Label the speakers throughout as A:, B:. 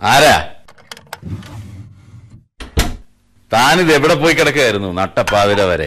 A: ആരാ താനിത് എവിടെ പോയി കിടക്കുകയായിരുന്നു നട്ടപ്പാതിര വരെ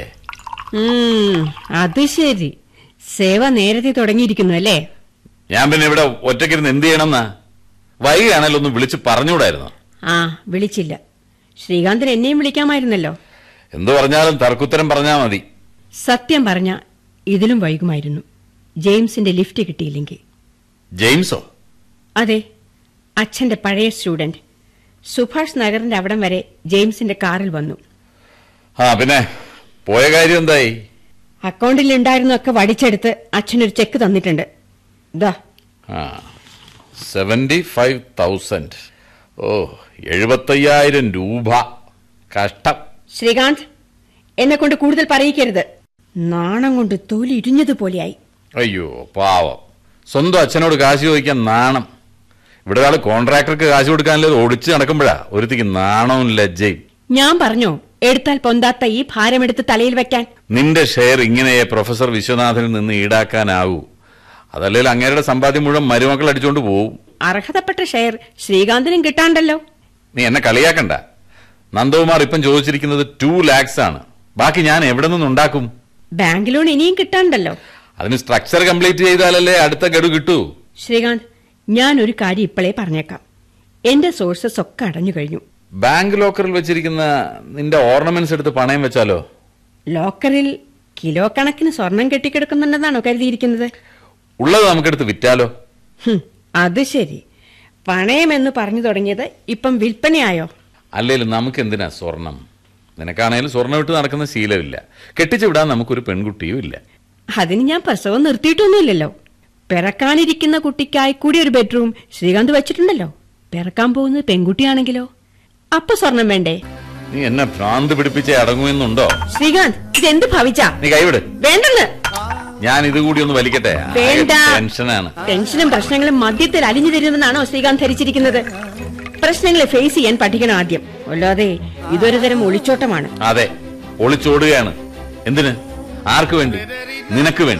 B: ഉം, അത് ശരി സേവ നേരത്തെ തുടങ്ങിയിരിക്കുന്നു അല്ലേ
A: ഞാൻ പിന്നെ ഇവിടെ ഒറ്റയ്ക്കിരുന്ന് എന്ത് ചെയ്യണമെന്നാ വൈകിയാണല്ലോ ഒന്ന് വിളിച്ച് പറഞ്ഞുകൂടായിരുന്നു
B: ആ വിളിച്ചില്ല ശ്രീകാന്തൻ എന്നെയും വിളിക്കാമായിരുന്നല്ലോ
A: എന്തു പറഞ്ഞാലും തർക്കുത്തരം പറഞ്ഞാ മതി
B: സത്യം പറഞ്ഞ ഇതിലും വൈകുമായിരുന്നു ജെയിംസിന്റെ ലിഫ്റ്റ് കിട്ടിയില്ലെങ്കിൽ
A: ജെയിംസോ
B: അതെ അച്ഛന്റെ പഴയ സ്റ്റുഡന്റ് സുഭാഷ് നഗറിന്റെ അവിടം വരെ ജെയിംസിന്റെ കാറിൽ വന്നു
A: ആ പിന്നെ പോയ കാര്യം എന്തായി
B: അക്കൗണ്ടിൽ ഉണ്ടായിരുന്നൊക്കെ വടിച്ചെടുത്ത് അച്ഛനൊരു ചെക്ക് തന്നിട്ടുണ്ട് ദാ
A: ആ സെവന്റി ഫൈവ് തൗസൻഡ് ഓ എഴുപത്തയ്യായിരം രൂപ കഷ്ടം
B: ശ്രീകാന്ത് എന്നെ കൊണ്ട് കൂടുതൽ പറയിക്കരുത് നാണം കൊണ്ട് തൊലി ഇരിഞ്ഞതുപോലെയായി
A: അയ്യോ പാവം സ്വന്തം അച്ഛനോട് കാശ് ചോദിക്കാൻ നാണം ഇവിടെ ഒരാൾ കോൺട്രാക്ടർക്ക് കാശ് കൊടുക്കാനല്ലേ ഓടിച്ച് നടക്കുമ്പോഴാ ഒരുത്തിക്ക് നാണവും ലജ്ജയും
B: ഞാൻ പറഞ്ഞോ എടുത്താൽ പൊന്താത്ത ഈ ഭാരമെടുത്ത് തലയിൽ വെക്കാൻ
A: നിന്റെ ഷെയർ ഇങ്ങനെയെ പ്രൊഫസർ വിശ്വനാഥനിൽ നിന്ന് ഈടാക്കാനാവൂ അതല്ലെങ്കിൽ അങ്ങേരുടെ സമ്പാദ്യം മുഴുവൻ മരുമക്കൾ അടിച്ചുകൊണ്ട് പോവും
B: അർഹതപ്പെട്ട ഷെയർ ശ്രീകാന്തിനും കിട്ടാണ്ടല്ലോ
A: നീ എന്നെ കളിയാക്കണ്ട നന്ദകുമാർ ഇപ്പം ചോദിച്ചിരിക്കുന്നത് ടു ലാക്സ് ആണ് ബാക്കി ഞാൻ എവിടെ നിന്നുണ്ടാക്കും
B: ബാങ്ക് ലോൺ ഇനിയും കിട്ടാണ്ടല്ലോ
A: അതിന് സ്ട്രക്ചർ കംപ്ലീറ്റ് ചെയ്താലല്ലേ അടുത്ത ഗഡു കിട്ടൂ
B: ശ്രീകാന്ത് ഞാൻ ഒരു കാര്യം ഇപ്പോഴേ പറഞ്ഞേക്കാം എന്റെ സോഴ്സസ് ഒക്കെ അടഞ്ഞു കഴിഞ്ഞു
A: ബാങ്ക് ലോക്കറിൽ വെച്ചിരിക്കുന്ന നിന്റെ ഓർണമെന്റ്സ് എടുത്ത് പണയം വെച്ചാലോ
B: ലോക്കറിൽ കിലോ കണക്കിന് സ്വർണം കെട്ടിക്കിടക്കുന്നുണ്ടെന്നാണോ കരുതിയിരിക്കുന്നത്
A: ഉള്ളത് നമുക്കെടുത്ത് വിറ്റാലോ
B: ഹും, അത് ശരി പണയമെന്ന് പറഞ്ഞു തുടങ്ങിയത് ഇപ്പം വിൽപ്പനയായോ
A: അല്ലേലും നമുക്ക് എന്തിനാ സ്വർണം നിനക്കാണേലും സ്വർണ്ണം ഇട്ട് നടക്കുന്ന ശീലമില്ല കെട്ടിച്ചു വിടാൻ നമുക്കൊരു പെൺകുട്ടിയും ഇല്ല
B: അതിന് ഞാൻ പ്രസവം നിർത്തിയിട്ടൊന്നുമില്ലല്ലോ പിറക്കാനിരിക്കുന്ന കുട്ടിക്കായി കൂടി ഒരു ബെഡ്റൂം ശ്രീകാന്ത് വെച്ചിട്ടുണ്ടല്ലോ പിറക്കാൻ പോകുന്നത് പെൺകുട്ടിയാണെങ്കിലോ അപ്പൊ സ്വർണം വേണ്ടേ
A: നീ എന്നെ ഭ്രാന്ത് പിടിപ്പിച്ചേ അടങ്ങുമെന്നുണ്ടോ
B: ശ്രീകാന്ത് ഇതെന്ത് ഭാവിച്ചാ
A: നീ കൈവിട്
B: വേണ്ടെന്ന്
A: ഞാൻ ഇത് കൂടി ഒന്ന് വലിക്കട്ടെ ആകെ
B: വേണ്ട.
A: ടെൻഷനാണ്
B: ടെൻഷനും പ്രശ്നങ്ങളും മദ്യത്തിൽ അലിഞ്ഞു തരുമെന്നാണോ ശ്രീകാന്ത് ധരിച്ചിരിക്കുന്നത് പ്രശ്നങ്ങളെ ഫേസ് ചെയ്യാൻ പഠിക്കണം ആദ്യം അല്ലാതെ ഇതൊരു തരം ഒളിച്ചോട്ടമാണ്
A: അതെ ഒളിച്ചോടുകയാണ് എന്തിന് ആർക്ക് വേണ്ടി നിനക്ക് വേണ്ടി